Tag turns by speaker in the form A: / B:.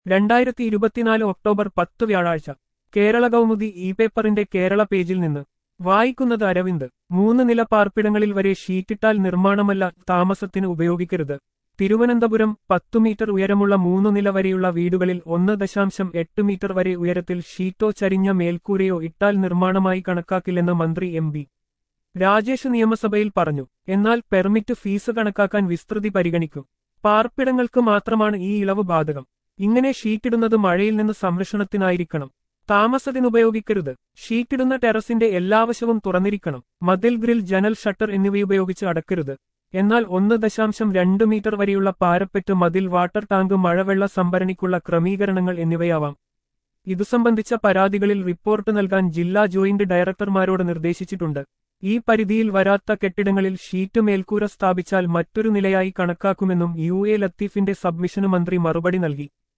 A: രണ്ടായിരത്തി ഇരുപത്തിനാല് ഒക്ടോബർ പത്ത് വ്യാഴാഴ്ച കേരള കൗമുദി ഇ പേപ്പറിന്റെ കേരള പേജിൽ നിന്ന് വായിക്കുന്നത് അരവിന്ദ് മൂന്ന് നില പാർപ്പിടങ്ങളിൽ വരെ ഷീറ്റിട്ടാൽ നിർമ്മാണമല്ല താമസത്തിന് ഉപയോഗിക്കരുത് തിരുവനന്തപുരം പത്തു മീറ്റർ ഉയരമുള്ള മൂന്നു നില വരെയുള്ള വീടുകളിൽ ഒന്ന് ദശാംശം എട്ട് മീറ്റർ വരെ ഉയരത്തിൽ ഷീറ്റോ ചരിഞ്ഞ മേൽക്കൂരയോ ഇട്ടാൽ നിർമ്മാണമായി കണക്കാക്കില്ലെന്ന് മന്ത്രി എം ബി രാജേഷ് നിയമസഭയിൽ പറഞ്ഞു എന്നാൽ പെർമിറ്റ് ഫീസ് കണക്കാക്കാൻ വിസ്തൃതി പരിഗണിക്കും പാർപ്പിടങ്ങൾക്ക് മാത്രമാണ് ഈ ഇളവ് ബാധകം ഇങ്ങനെ ഷീറ്റിടുന്നത് മഴയിൽ നിന്ന് സംരക്ഷണത്തിനായിരിക്കണം താമസത്തിനുപയോഗിക്കരുത് ഷീറ്റിടുന്ന ടെറസിന്റെ എല്ലാ വശവും തുറന്നിരിക്കണം മതിൽ ഗ്രിൽ ജനൽ ഷട്ടർ എന്നിവയുപയോഗിച്ച് അടക്കരുത് എന്നാൽ ഒന്ന് ദശാംശം രണ്ട് മീറ്റർ വരെയുള്ള പാരപ്പറ്റ് മതിൽ വാട്ടർ ടാങ്ക് മഴവെള്ള സംഭരണിക്കുള്ള ക്രമീകരണങ്ങൾ എന്നിവയാവാം ഇതു സംബന്ധിച്ച പരാതികളിൽ റിപ്പോർട്ട് നൽകാൻ ജില്ലാ ജോയിന്റ് ഡയറക്ടർമാരോട് നിർദ്ദേശിച്ചിട്ടുണ്ട് ഈ പരിധിയിൽ വരാത്ത കെട്ടിടങ്ങളിൽ ഷീറ്റ് മേൽക്കൂര സ്ഥാപിച്ചാൽ മറ്റൊരു നിലയായി കണക്കാക്കുമെന്നും യു എ ലത്തീഫിന്റെ സബ്മിഷന് മന്ത്രി മറുപടി നൽകി